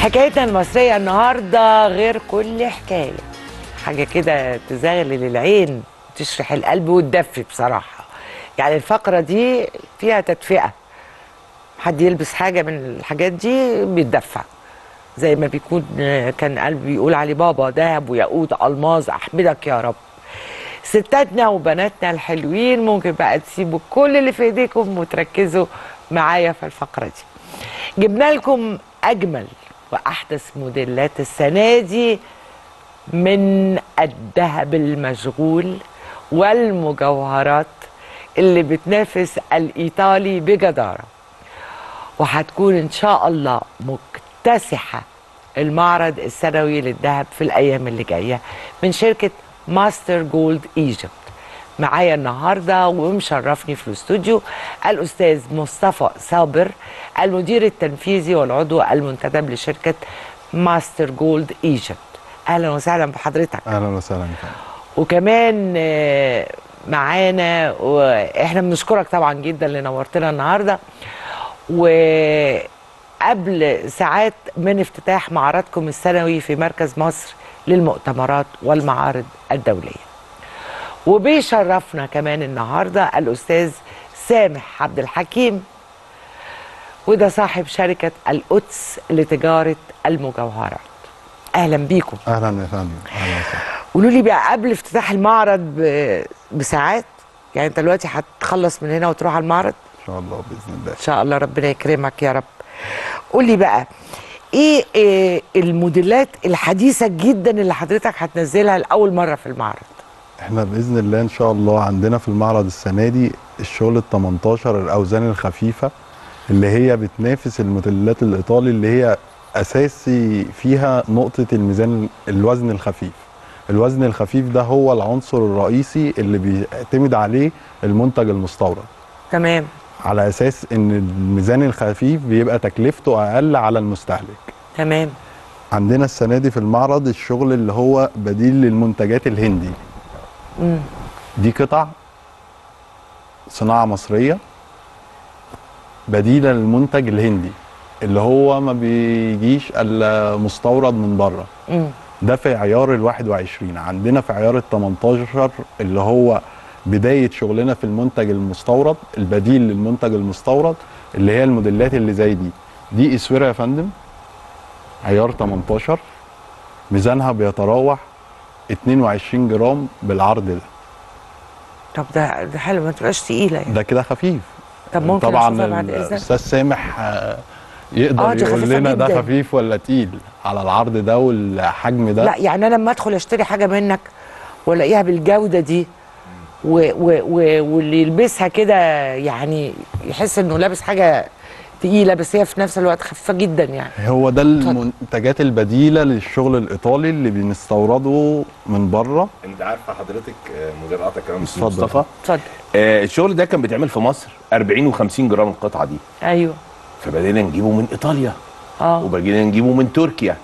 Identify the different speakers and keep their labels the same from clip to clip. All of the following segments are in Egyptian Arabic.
Speaker 1: حكايتنا المصرية النهاردة غير كل حكاية حاجة كده تزغلل العين تشرح القلب وتدفي بصراحة يعني الفقرة دي فيها تدفئة حد يلبس حاجة من الحاجات دي بيتدفى زي ما بيكون كان قلب بيقول علي بابا دهب وياقوت ألماظ أحمدك يا رب ستاتنا وبناتنا الحلوين ممكن بقى تسيبوا كل اللي في ايديكم وتركزوا معايا في الفقرة دي جبنا لكم أجمل وأحدث موديلات السنة دي من الذهب المشغول والمجوهرات اللي بتنافس الإيطالي بجدارة وهتكون إن شاء الله مكتسحة المعرض السنوي للذهب في الأيام اللي جاية من شركة ماستر جولد ايجيبت معايا النهارده ومشرفني في الاستوديو الاستاذ مصطفى صابر المدير التنفيذي والعضو المنتدب لشركه ماستر جولد ايجيبت اهلا وسهلا بحضرتك
Speaker 2: اهلا وسهلا بك
Speaker 1: وكمان آه، معانا واحنا بنشكرك طبعا جدا اللي نورتنا النهارده وقبل ساعات من افتتاح معرضكم السنوي في مركز مصر للمؤتمرات والمعارض الدوليه وبيشرفنا كمان النهارده الاستاذ سامح عبد الحكيم وده صاحب شركه القدس لتجاره المجوهرات اهلا بيكم
Speaker 2: اهلا يا فندم اهلا وسهلا
Speaker 1: قولوا لي بقى قبل افتتاح المعرض ب- بساعات يعني انت دلوقتي هتخلص من هنا وتروح على المعرض
Speaker 2: ان شاء الله باذن الله
Speaker 1: ان شاء الله ربنا يكرمك يا رب قول لي بقى ايه, إيه الموديلات الحديثه جدا اللي حضرتك هتنزلها لاول مره في المعرض
Speaker 2: احنا باذن الله ان شاء الله عندنا في المعرض السنه دي الشغل ال 18 الاوزان الخفيفه اللي هي بتنافس الموديلات الايطالي اللي هي اساسي فيها نقطه الميزان الوزن الخفيف الوزن الخفيف ده هو العنصر الرئيسي اللي بيعتمد عليه المنتج المستورد
Speaker 1: تمام
Speaker 2: على اساس ان الميزان الخفيف بيبقى تكلفته اقل على المستهلك
Speaker 1: تمام
Speaker 2: عندنا السنه دي في المعرض الشغل اللي هو بديل للمنتجات الهندي
Speaker 1: مم.
Speaker 2: دي قطع صناعه مصريه بديله للمنتج الهندي اللي هو ما بيجيش الا مستورد من بره
Speaker 1: مم.
Speaker 2: ده في عيار ال 21 عندنا في عيار ال 18 اللي هو بدايه شغلنا في المنتج المستورد البديل للمنتج المستورد اللي هي الموديلات اللي زي دي دي اسوره يا فندم عيار 18 ميزانها بيتراوح 22 جرام بالعرض ده
Speaker 1: طب ده ده حلو ما تبقاش تقيله يعني
Speaker 2: ده كده خفيف
Speaker 1: طب ممكن
Speaker 2: طبعا
Speaker 1: أشوفها بعد إذنك؟
Speaker 2: الاستاذ سامح آه، يقدر
Speaker 1: آه، دي
Speaker 2: يقول
Speaker 1: خفيفة
Speaker 2: لنا ده
Speaker 1: جداً.
Speaker 2: خفيف ولا تقيل على العرض ده والحجم ده
Speaker 1: لا يعني انا لما ادخل اشتري حاجه منك والاقيها بالجوده دي و و و واللي يلبسها كده يعني يحس انه لابس حاجه تقيله بس هي في نفس الوقت خفيفه جدا يعني
Speaker 2: هو ده المنتجات البديله للشغل الايطالي اللي بنستورده من بره
Speaker 3: انت عارفه حضرتك آه، مدير قطع كمان
Speaker 2: اتفضل.
Speaker 3: مصطفى
Speaker 1: اتفضل
Speaker 3: آه، الشغل ده كان بيتعمل في مصر 40 و50 جرام القطعه دي
Speaker 1: ايوه
Speaker 3: فبدينا نجيبه من ايطاليا
Speaker 1: اه
Speaker 3: وبقينا نجيبه من تركيا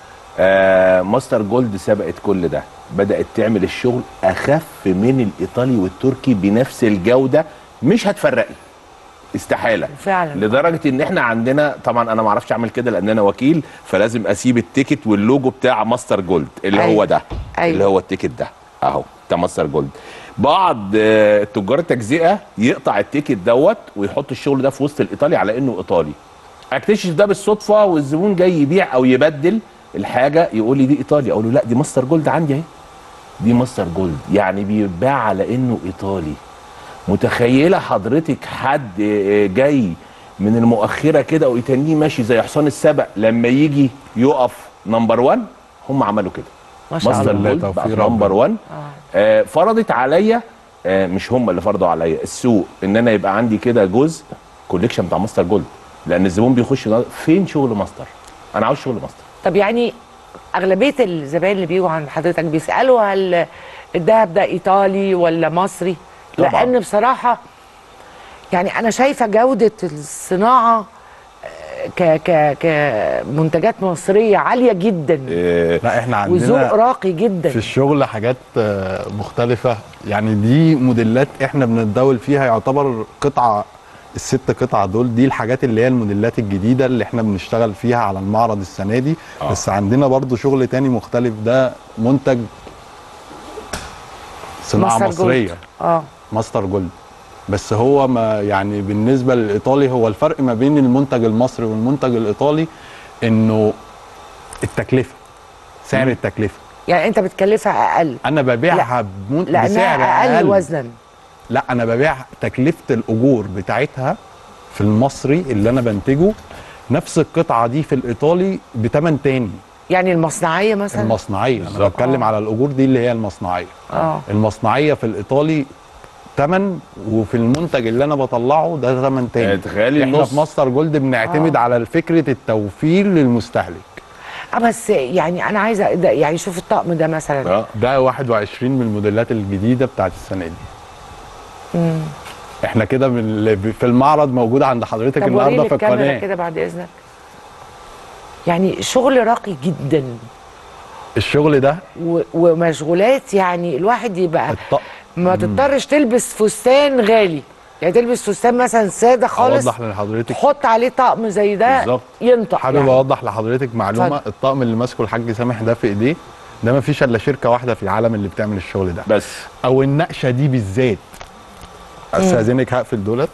Speaker 3: آه ماستر جولد سبقت كل ده بدات تعمل الشغل اخف من الايطالي والتركي بنفس الجوده مش هتفرقي استحاله
Speaker 1: فعلا
Speaker 3: لدرجه ان احنا عندنا طبعا انا ما اعرفش اعمل كده لان انا وكيل فلازم اسيب التيكت واللوجو بتاع ماستر جولد اللي
Speaker 1: أيوة.
Speaker 3: هو ده
Speaker 1: أيوة.
Speaker 3: اللي هو التيكت ده اهو بتاع ماستر جولد بعض آه، تجار التجزئه يقطع التيكت دوت ويحط الشغل ده في وسط الايطالي على انه ايطالي اكتشف ده بالصدفه والزبون جاي يبيع او يبدل الحاجه يقول لي دي ايطالي اقول له لا دي ماستر جولد عندي اهي دي ماستر جولد يعني بيتباع على انه ايطالي متخيله حضرتك حد آه، جاي من المؤخره كده ويتنيه ماشي زي حصان السبق لما يجي يقف نمبر 1 هم عملوا كده
Speaker 1: ما شاء
Speaker 3: ماستر
Speaker 1: الله
Speaker 3: جولد
Speaker 2: توفيق
Speaker 3: بقى
Speaker 2: ربنا.
Speaker 3: نمبر 1
Speaker 1: آه.
Speaker 3: آه فرضت عليا آه مش هم اللي فرضوا عليا السوق ان انا يبقى عندي كده جزء كوليكشن بتاع ماستر جولد لان الزبون بيخش يقول فين شغل ماستر انا عاوز شغل ماستر
Speaker 1: طب يعني اغلبيه الزبائن اللي بيجوا عند حضرتك بيسالوا هل الذهب ده ايطالي ولا مصري
Speaker 3: طبعاً.
Speaker 1: لان بصراحه يعني انا شايفه جوده الصناعه آه، ك ك كمنتجات مصريه عاليه جدا
Speaker 3: آه
Speaker 2: لا احنا
Speaker 1: وذوق
Speaker 2: عندنا
Speaker 1: راقي جدا
Speaker 2: في الشغل حاجات آه، مختلفة يعني دي موديلات احنا بنتداول فيها يعتبر قطعة الست قطع دول دي الحاجات اللي هي الموديلات الجديده اللي احنا بنشتغل فيها على المعرض السنه دي
Speaker 3: آه.
Speaker 2: آه. بس عندنا برضو شغل تاني مختلف ده منتج صناعه
Speaker 1: ماستر
Speaker 2: مصريه
Speaker 1: جولد. اه
Speaker 2: ماستر جولد بس هو ما يعني بالنسبه للايطالي هو الفرق ما بين المنتج المصري والمنتج الايطالي انه التكلفه سعر التكلفه
Speaker 1: يعني انت بتكلفها اقل
Speaker 2: انا ببيعها بمن... بسعر
Speaker 1: لانها اقل
Speaker 2: اقل
Speaker 1: وزنا
Speaker 2: لا انا ببيع تكلفه الاجور بتاعتها في المصري اللي انا بنتجه نفس القطعه دي في الايطالي بتمن تاني
Speaker 1: يعني المصنعيه مثلا
Speaker 2: المصنعيه انا
Speaker 3: بالظبط.
Speaker 2: بتكلم
Speaker 1: آه.
Speaker 2: على الاجور دي اللي هي المصنعيه
Speaker 1: اه
Speaker 2: المصنعيه في الايطالي تمن وفي المنتج اللي انا بطلعه ده تمن
Speaker 3: آه،
Speaker 2: تاني
Speaker 3: تخيلي
Speaker 2: احنا
Speaker 3: النص
Speaker 2: في ماستر جولد بنعتمد
Speaker 1: آه.
Speaker 2: على فكره التوفير للمستهلك
Speaker 1: اه بس يعني انا عايزه ده يعني شوف الطقم ده مثلا
Speaker 3: اه
Speaker 2: ده 21 من الموديلات الجديده بتاعت السنه دي
Speaker 1: مم.
Speaker 2: احنا كده بال- في المعرض موجود عند حضرتك
Speaker 1: طب
Speaker 2: النهارده
Speaker 1: وريني
Speaker 2: في
Speaker 1: الكاميرا
Speaker 2: القناه
Speaker 1: كده بعد اذنك يعني شغل راقي جدا
Speaker 2: الشغل ده
Speaker 1: و- ومشغولات يعني الواحد يبقى
Speaker 2: الطقم
Speaker 1: ما تضطرش تلبس فستان غالي يعني تلبس فستان مثلا ساده خالص
Speaker 2: اوضح لحضرتك
Speaker 1: تحط عليه طقم زي ده
Speaker 3: بالظبط.
Speaker 1: ينطق
Speaker 2: حابب
Speaker 1: يعني.
Speaker 2: اوضح لحضرتك معلومه
Speaker 1: اتفضل.
Speaker 2: الطقم اللي ماسكه الحاج سامح ده في ايديه ده ما فيش الا شركه واحده في العالم اللي بتعمل الشغل ده
Speaker 3: بس
Speaker 2: او النقشه دي بالذات استاذنك هقفل دولت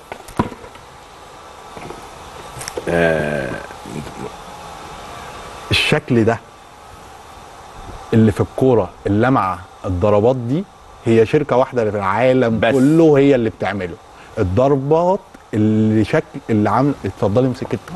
Speaker 2: الشكل ده اللي في الكوره اللمعه الضربات دي هي شركه واحده اللي في العالم
Speaker 3: بس.
Speaker 2: كله هي اللي بتعمله الضربات اللي شكل اللي عامل اتفضلي امسكي الطقم.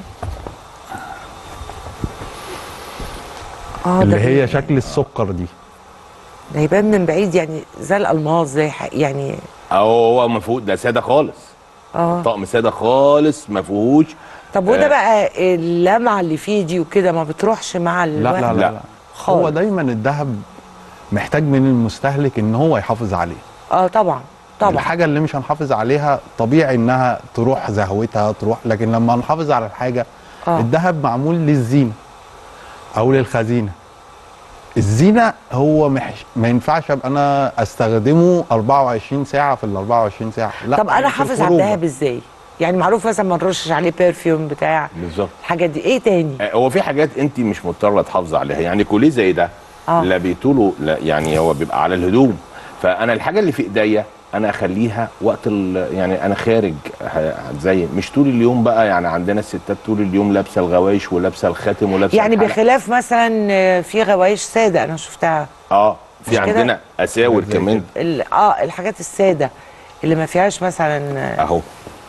Speaker 1: اه
Speaker 2: اللي
Speaker 1: ده
Speaker 2: هي شكل السكر دي
Speaker 1: ده يبان من بعيد يعني زي الالماس زي ح- يعني
Speaker 3: او هو ما فيهوش ده ساده خالص
Speaker 1: اه
Speaker 3: طقم ساده خالص ما فيهوش
Speaker 1: طب وده
Speaker 3: آه.
Speaker 1: بقى اللمعه اللي فيه دي وكده ما بتروحش مع
Speaker 2: لا
Speaker 1: الوقت
Speaker 2: لا لا,
Speaker 3: لا.
Speaker 2: لا.
Speaker 1: خالص.
Speaker 2: هو دايما الذهب محتاج من المستهلك ان هو يحافظ عليه
Speaker 1: اه طبعا طبعا
Speaker 2: الحاجه اللي مش هنحافظ عليها طبيعي انها تروح زهوتها تروح لكن لما نحافظ على الحاجه
Speaker 1: آه.
Speaker 2: الذهب معمول للزينه او للخزينه الزينه هو محش... ما ينفعش ابقى انا استخدمه 24 ساعه في ال 24 ساعه لا
Speaker 1: طب انا
Speaker 2: في
Speaker 1: احافظ على
Speaker 2: الخروجة.
Speaker 1: الذهب ازاي يعني معروف مثلا ما نرشش عليه برفيوم بتاع
Speaker 3: بالظبط
Speaker 1: الحاجات دي ايه تاني
Speaker 3: آه، هو في حاجات انت مش مضطره تحافظي عليها يعني كوليه زي ده
Speaker 1: آه.
Speaker 3: لا بيطوله لا يعني هو بيبقى على الهدوم فانا الحاجه اللي في ايديا انا اخليها وقت ال يعني انا خارج ه- زي مش طول اليوم بقى يعني عندنا الستات طول اليوم لابسه الغوايش ولابسه الخاتم ولابسه
Speaker 1: يعني
Speaker 3: الحلق.
Speaker 1: بخلاف مثلا آه، في غوايش ساده انا شفتها
Speaker 3: اه في
Speaker 1: مش كده؟
Speaker 3: عندنا اساور
Speaker 2: زي
Speaker 3: كمان
Speaker 1: ال- اه الحاجات الساده اللي ما فيهاش مثلا آه،
Speaker 3: اهو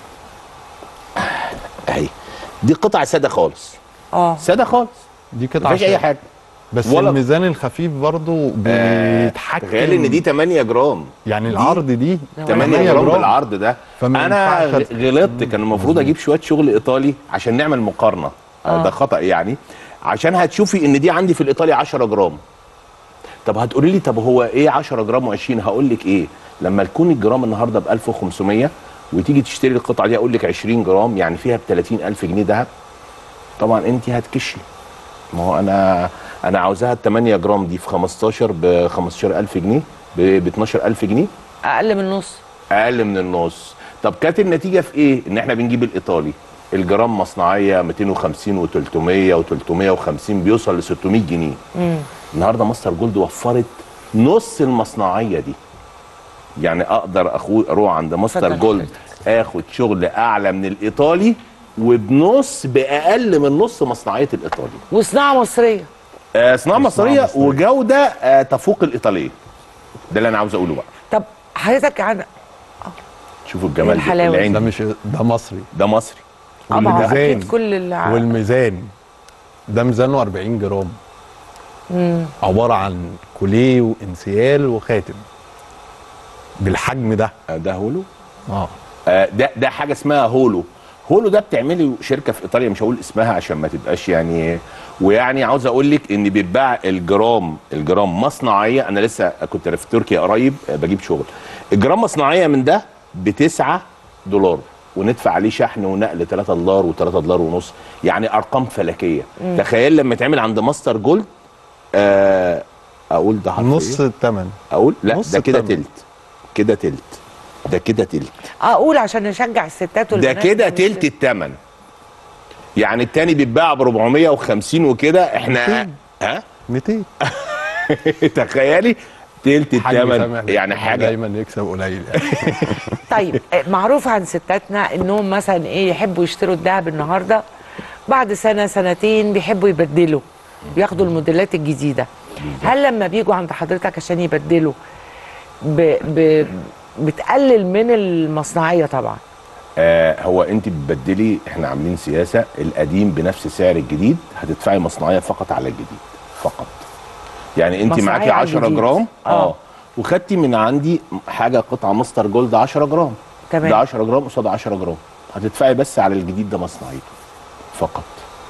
Speaker 3: اهي دي قطع ساده خالص
Speaker 1: اه
Speaker 3: ساده خالص
Speaker 2: دي قطعه
Speaker 3: مفيش اي
Speaker 2: شيء.
Speaker 3: حاجه
Speaker 2: بس
Speaker 3: ولا-
Speaker 2: الميزان الخفيف برضو بيتحكم
Speaker 3: تخيل ان دي 8 جرام
Speaker 2: يعني العرض دي
Speaker 3: 8 جرام بالعرض ده
Speaker 2: فما
Speaker 3: انا
Speaker 2: ينفعش
Speaker 3: غ- غلطت كان المفروض اجيب شويه شغل ايطالي عشان نعمل مقارنه
Speaker 1: آه.
Speaker 3: ده خطا يعني عشان هتشوفي ان دي عندي في الايطالي 10 جرام طب هتقولي لي طب هو ايه 10 جرام و20 هقول لك ايه لما تكون الجرام النهارده ب 1500 وتيجي تشتري القطعه دي اقول لك 20 جرام يعني فيها ب 30000 جنيه ذهب طبعا انت هتكشي ما هو انا انا عاوزاها ال 8 جرام دي في 15 ب 15000 جنيه ب 12000 جنيه
Speaker 1: اقل من نص
Speaker 3: اقل من النص طب كانت النتيجه في ايه ان احنا بنجيب الايطالي الجرام مصنعيه 250 و300 و350 بيوصل ل 600 جنيه النهارده ماستر جولد وفرت نص المصنعيه دي يعني اقدر اخو اروح عند ماستر
Speaker 1: اتفضل
Speaker 3: جولد اخد شغل اعلى من الايطالي وبنص باقل من نص مصنعيه الايطالي
Speaker 1: وصناعه مصريه
Speaker 3: آه صناعه مصريه
Speaker 2: مصرية.
Speaker 3: وجوده آه تفوق الايطاليه ده اللي انا عاوز اقوله بقى
Speaker 1: طب حضرتك عن
Speaker 3: شوفوا الجمال ده
Speaker 1: الحلاوة دي.
Speaker 3: العين
Speaker 2: ده
Speaker 3: دي.
Speaker 2: مش ده مصري
Speaker 3: ده مصري
Speaker 1: اه ما هو
Speaker 2: والميزان
Speaker 1: اكيد كل اللي
Speaker 2: والميزان ده ميزانه 40 جرام عباره عن كوليه وانسيال وخاتم بالحجم ده
Speaker 3: آه، ده هولو
Speaker 2: اه
Speaker 3: آه، ده ده حاجه اسمها هولو هولو ده بتعملي شركه في ايطاليا مش هقول اسمها عشان ما تبقاش يعني ويعني عاوز اقول لك ان بيتباع الجرام الجرام مصنعيه انا لسه كنت في تركيا قريب آه، بجيب شغل الجرام مصنعيه من ده ب 9 دولار وندفع عليه شحن ونقل 3 دولار و3 دولار ونص يعني ارقام فلكيه تخيل لما يتعمل عند ماستر جولد آه اقول ده حرف
Speaker 2: نص
Speaker 3: إيه؟
Speaker 2: الثمن
Speaker 3: اقول لا
Speaker 2: نص
Speaker 3: ده كده
Speaker 2: التمن.
Speaker 3: تلت كده تلت ده كده تلت
Speaker 1: اقول عشان نشجع الستات
Speaker 3: ده
Speaker 1: والبنات
Speaker 3: كده
Speaker 1: اللي
Speaker 3: تلت التمن يعني التاني بيتباع ب 450 وكده احنا ها
Speaker 2: 200
Speaker 3: تخيلي تلت
Speaker 2: حاج
Speaker 3: التمن
Speaker 2: سامح
Speaker 3: يعني حاجه
Speaker 2: دايما يكسب قليل يعني
Speaker 1: طيب آه، معروف عن ستاتنا انهم مثلا ايه يحبوا يشتروا الذهب النهارده بعد سنه سنتين بيحبوا يبدلوا بياخدوا الموديلات الجديده هل لما بيجوا عند حضرتك عشان يبدلوا ب... ب... بتقلل من المصنعيه طبعا
Speaker 3: آه هو انت بتبدلي احنا عاملين سياسه القديم بنفس سعر الجديد هتدفعي مصنعيه فقط على الجديد فقط يعني انت
Speaker 1: مصنعية
Speaker 3: معاكي
Speaker 1: على
Speaker 3: 10
Speaker 1: الجديد.
Speaker 3: جرام
Speaker 1: آه.
Speaker 3: اه وخدتي من عندي حاجه قطعه ماستر جولد 10 جرام
Speaker 1: تمام.
Speaker 3: ده 10 جرام قصاد 10 جرام هتدفعي بس على الجديد ده مصنعيته فقط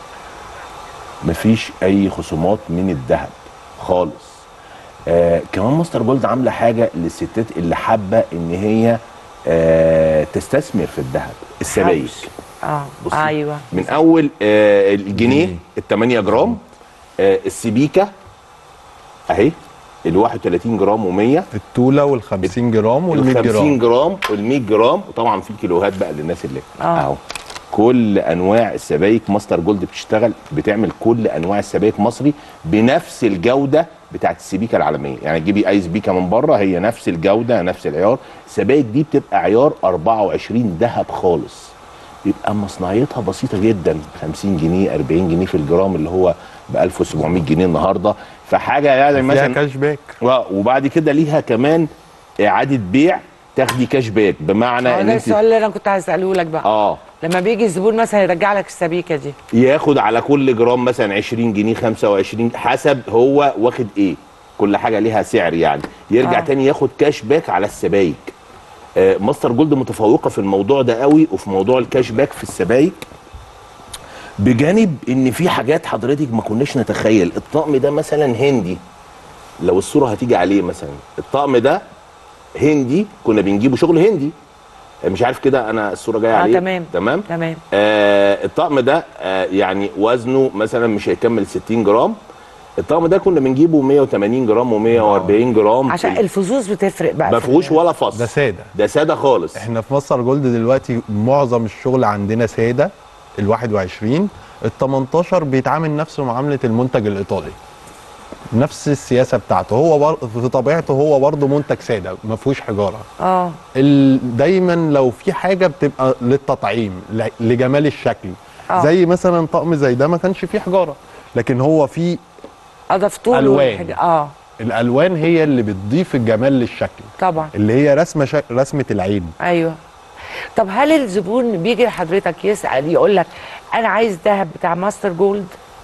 Speaker 3: مفيش اي خصومات من الذهب خالص آه كمان ماستر جولد عامله حاجه للستات اللي حابه ان هي آه تستثمر في الذهب السبائك
Speaker 1: حوش. اه
Speaker 3: بصي.
Speaker 1: ايوه
Speaker 3: من اول آه الجنيه ال 8 جرام آه السبيكه اهي ال 31 جرام و100
Speaker 2: التوله وال 50 جرام وال
Speaker 3: ال
Speaker 2: 100
Speaker 3: 50
Speaker 2: جرام
Speaker 3: جرام وال 100 جرام وطبعا في كيلوهات بقى للناس اللي
Speaker 1: آه.
Speaker 3: اهو كل انواع السبائك ماستر جولد بتشتغل بتعمل كل انواع السبائك مصري بنفس الجوده بتاعت السبيكه العالميه يعني تجيبي اي سبيكه من بره هي نفس الجوده نفس العيار السبائك دي بتبقى عيار 24 ذهب خالص يبقى مصنعيتها بسيطه جدا 50 جنيه 40 جنيه في الجرام اللي هو ب 1700 جنيه النهارده فحاجه يعني
Speaker 2: فيها
Speaker 3: مثلا
Speaker 2: كاش باك
Speaker 3: و- وبعد كده ليها كمان اعاده بيع تاخدي كاش باك بمعنى
Speaker 1: آه،
Speaker 3: ان
Speaker 1: ده
Speaker 3: انت
Speaker 1: السؤال اللي انا كنت هساله لك بقى
Speaker 3: اه
Speaker 1: لما بيجي الزبون مثلا يرجع لك السبيكه دي
Speaker 3: ياخد على كل جرام مثلا 20 جنيه 25 حسب هو واخد ايه كل حاجه ليها سعر يعني يرجع
Speaker 1: آه.
Speaker 3: آه. تاني ياخد كاش باك على السبايك آه ماستر جولد متفوقه في الموضوع ده قوي وفي موضوع الكاش باك في السبايك بجانب ان في حاجات حضرتك ما كناش نتخيل الطقم ده مثلا هندي لو الصوره هتيجي عليه مثلا الطقم ده هندي كنا بنجيبه شغل هندي مش عارف كده انا الصوره جايه
Speaker 1: اه
Speaker 3: عليه
Speaker 1: تمام
Speaker 3: تمام
Speaker 1: تمام
Speaker 3: آه الطقم ده آه يعني وزنه مثلا مش هيكمل 60 جرام الطقم ده كنا بنجيبه 180 جرام و140 جرام
Speaker 1: عشان الفلوس بتفرق بقى
Speaker 3: ما
Speaker 1: في
Speaker 3: فيهوش
Speaker 1: ال-
Speaker 3: ولا فص
Speaker 2: ده ساده
Speaker 3: ده ساده خالص
Speaker 2: احنا في مصر جولد دلوقتي معظم الشغل عندنا ساده ال 21 ال 18 بيتعامل نفسه معامله المنتج الايطالي نفس السياسه بتاعته هو بر... في طبيعته هو برضه منتج ساده ما فيهوش حجاره
Speaker 1: اه
Speaker 2: ال... دايما لو في حاجه بتبقى للتطعيم ل... لجمال الشكل
Speaker 1: آه.
Speaker 2: زي مثلا طقم زي ده ما كانش فيه حجاره لكن هو فيه
Speaker 1: اضفتوا له
Speaker 2: ألوان.
Speaker 1: الحاجة- اه
Speaker 2: الالوان هي اللي بتضيف الجمال للشكل
Speaker 1: طبعا
Speaker 2: اللي هي رسمه شك... رسمه العين
Speaker 1: ايوه طب هل الزبون بيجي لحضرتك يسال يقول لك انا عايز ذهب بتاع ماستر جولد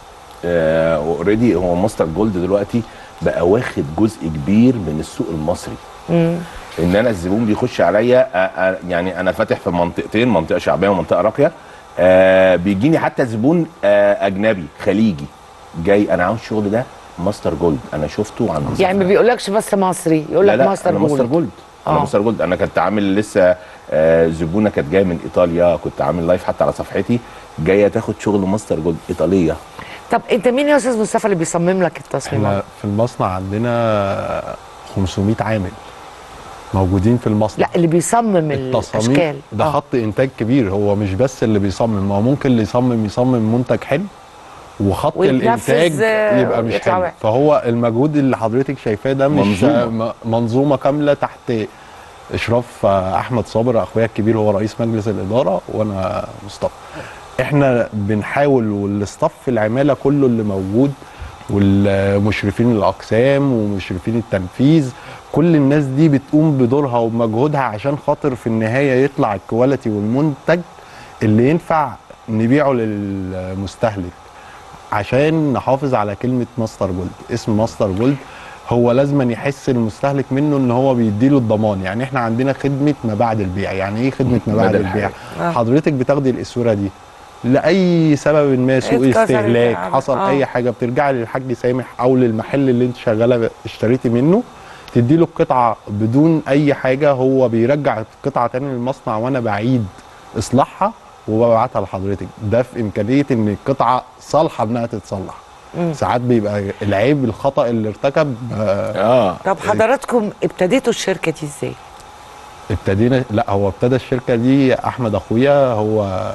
Speaker 3: اوريدي هو ماستر جولد دلوقتي بقى واخد جزء كبير من السوق المصري
Speaker 1: امم
Speaker 3: ان انا الزبون بيخش عليا آه، آه، يعني انا فاتح في منطقتين منطقه شعبيه ومنطقه راقيه آه بيجيني حتى زبون آه اجنبي خليجي جاي انا عاوز الشغل ده ماستر جولد انا شفته عند
Speaker 1: يعني ما بيقولكش بس مصري يقول لك
Speaker 3: لا لا
Speaker 1: ماستر
Speaker 3: أنا ماستر
Speaker 1: جولد
Speaker 3: جولد انا
Speaker 1: آه.
Speaker 3: ماستر جولد انا كنت عامل لسه آه زبونه كانت جايه من ايطاليا كنت عامل لايف حتى على صفحتي جايه تاخد شغل ماستر جولد ايطاليه
Speaker 1: طب انت مين يا استاذ مصطفى اللي بيصمم لك التصميمات
Speaker 2: احنا في المصنع عندنا 500 عامل موجودين في المصنع
Speaker 1: لا اللي بيصمم
Speaker 2: التصاميم
Speaker 1: الاشكال
Speaker 2: ده
Speaker 1: آه.
Speaker 2: خط انتاج كبير هو مش بس اللي بيصمم ما هو ممكن اللي يصمم يصمم منتج حلو وخط
Speaker 1: ويتنفذ،
Speaker 2: الانتاج
Speaker 1: آه،
Speaker 2: يبقى مش
Speaker 1: يطلع
Speaker 2: حلو
Speaker 1: وحش.
Speaker 2: فهو المجهود اللي حضرتك شايفاه ده مش
Speaker 3: منظومة.
Speaker 2: م- منظومه كامله تحت اشراف آه، احمد صابر اخويا الكبير هو رئيس مجلس الاداره وانا مصطفى احنا بنحاول والاستاف العماله كله اللي موجود والمشرفين الاقسام ومشرفين التنفيذ كل الناس دي بتقوم بدورها وبمجهودها عشان خاطر في النهايه يطلع الكواليتي والمنتج اللي ينفع نبيعه للمستهلك عشان نحافظ على كلمه ماستر جولد اسم ماستر جولد هو لازما يحس المستهلك منه ان هو بيديله الضمان يعني احنا عندنا خدمه ما بعد البيع يعني ايه خدمه ما بعد
Speaker 3: بدل
Speaker 2: البيع
Speaker 1: آه.
Speaker 2: حضرتك بتاخدي الاسوره دي لاي سبب ما سوء
Speaker 1: اتكسرت
Speaker 2: استهلاك
Speaker 1: يعني.
Speaker 2: حصل
Speaker 1: آه.
Speaker 2: اي حاجه بترجعي للحاج سامح او للمحل اللي انت شغاله اشتريتي منه تدي له القطعه بدون اي حاجه هو بيرجع القطعه تاني للمصنع وانا بعيد اصلاحها وببعتها لحضرتك ده في امكانيه ان القطعه صالحه انها تتصلح ساعات بيبقى العيب الخطا اللي ارتكب آه،
Speaker 3: اه
Speaker 1: طب حضراتكم ابتديتوا الشركه دي ازاي
Speaker 2: ابتدينا لا هو ابتدى الشركه دي احمد اخويا هو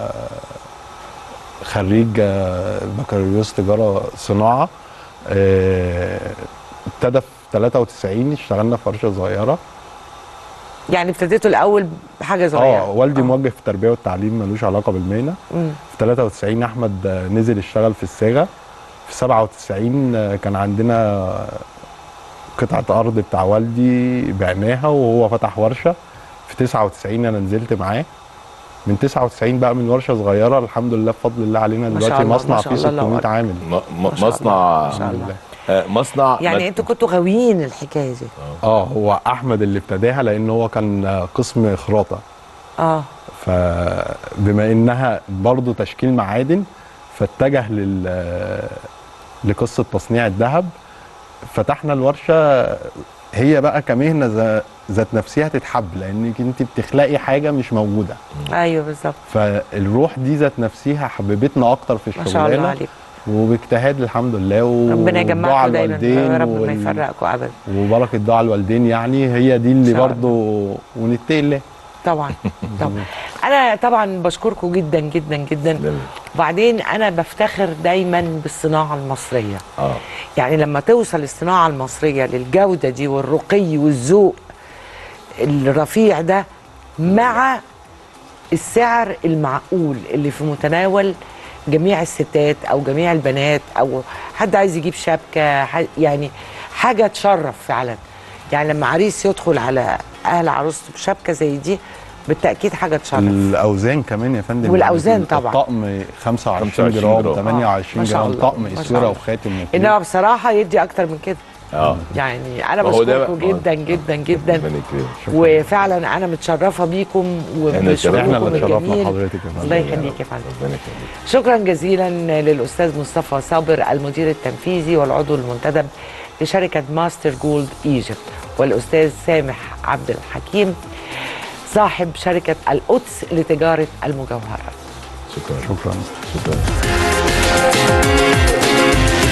Speaker 2: خريج آه، بكالوريوس تجاره صناعه آه، ابتدى في 93 اشتغلنا في ورشه صغيره
Speaker 1: يعني ابتديتوا الاول بحاجه
Speaker 2: اه
Speaker 1: صغيره
Speaker 2: والدي موجه في التربيه والتعليم ملوش علاقه بالمهنه
Speaker 1: مم.
Speaker 2: في 93 احمد آه، نزل اشتغل في الصاغه في 97 آه، كان عندنا قطعه ارض بتاع والدي بعناها وهو فتح ورشه في 99 انا نزلت معاه من 99 بقى من ورشه صغيره الحمد لله بفضل الله علينا
Speaker 1: ما شاء
Speaker 2: دلوقتي
Speaker 1: الله،
Speaker 2: مصنع
Speaker 1: ما شاء
Speaker 2: فيه
Speaker 1: الله، الله
Speaker 2: 600 عامل
Speaker 3: م- م-
Speaker 1: ما شاء
Speaker 3: مصنع
Speaker 1: الله، ما شاء
Speaker 2: الحمد
Speaker 1: الله.
Speaker 2: لله
Speaker 3: آه، مصنع
Speaker 1: يعني
Speaker 3: مد-
Speaker 1: انتوا كنتوا غاويين الحكايه دي
Speaker 2: اه هو احمد اللي ابتداها لان هو كان آه، قسم خراطه
Speaker 1: اه
Speaker 2: فبما انها برضه تشكيل معادن فاتجه لل لقصه تصنيع الذهب فتحنا الورشه هي بقى كمهنه ذا- ذات نفسها تتحب لانك انت بتخلقي حاجه مش موجوده
Speaker 1: ايوه بالظبط
Speaker 2: فالروح دي ذات نفسها حببتنا اكتر في
Speaker 1: ما شاء الله
Speaker 2: الشغلانه
Speaker 1: عليك
Speaker 2: وباجتهاد الحمد لله و-
Speaker 1: ربنا
Speaker 2: ودعاء
Speaker 1: يجمعكم دايما
Speaker 2: الوالدين
Speaker 1: يا رب ما
Speaker 2: وال-
Speaker 1: يفرقكم ابدا
Speaker 2: وبركه دعاء الوالدين يعني هي دي اللي
Speaker 1: شاء الله.
Speaker 2: برضه ونتقي الله
Speaker 1: طبعا طبعا انا طبعا بشكركم جدا جدا جدا وبعدين انا بفتخر دايما بالصناعه المصريه
Speaker 3: اه
Speaker 1: يعني لما توصل الصناعه المصريه للجوده دي والرقي والذوق الرفيع ده مع السعر المعقول اللي في متناول جميع الستات او جميع البنات او حد عايز يجيب شبكه ح- يعني حاجه تشرف فعلا يعني لما عريس يدخل على اهل عروسته بشبكه زي دي بالتاكيد حاجه تشرف
Speaker 2: الاوزان كمان يا فندم
Speaker 1: والأوزان
Speaker 2: يعني
Speaker 1: طبعا.
Speaker 2: الطقم 25
Speaker 3: 25
Speaker 2: جرام
Speaker 3: جرام.
Speaker 2: 28
Speaker 1: ما شاء
Speaker 2: جرام
Speaker 1: الله.
Speaker 2: طقم
Speaker 1: ما شاء
Speaker 2: اسوره
Speaker 1: الله.
Speaker 2: وخاتم وكده.
Speaker 1: انما بصراحه يدي اكتر من كده
Speaker 3: اه
Speaker 1: يعني انا
Speaker 3: ما هو ده
Speaker 1: بشكركم
Speaker 3: بقى-
Speaker 1: جدا جدا جدا
Speaker 3: ربنا يكرمك.
Speaker 1: وفعلا انا متشرفه بيكم
Speaker 3: احنا
Speaker 1: وبشغلكم
Speaker 2: احنا اللي اتشرفنا
Speaker 1: الجميل
Speaker 2: بحضرتك يا فندم
Speaker 1: الله يخليك يا فندم
Speaker 3: ربنا يكرمك
Speaker 1: شكرا جزيلا للاستاذ مصطفى صابر المدير التنفيذي والعضو المنتدب لشركه ماستر جولد ايجيبت والاستاذ سامح عبد الحكيم صاحب شركه القدس لتجاره المجوهرات
Speaker 3: شكرا
Speaker 2: شكرا
Speaker 3: شكرا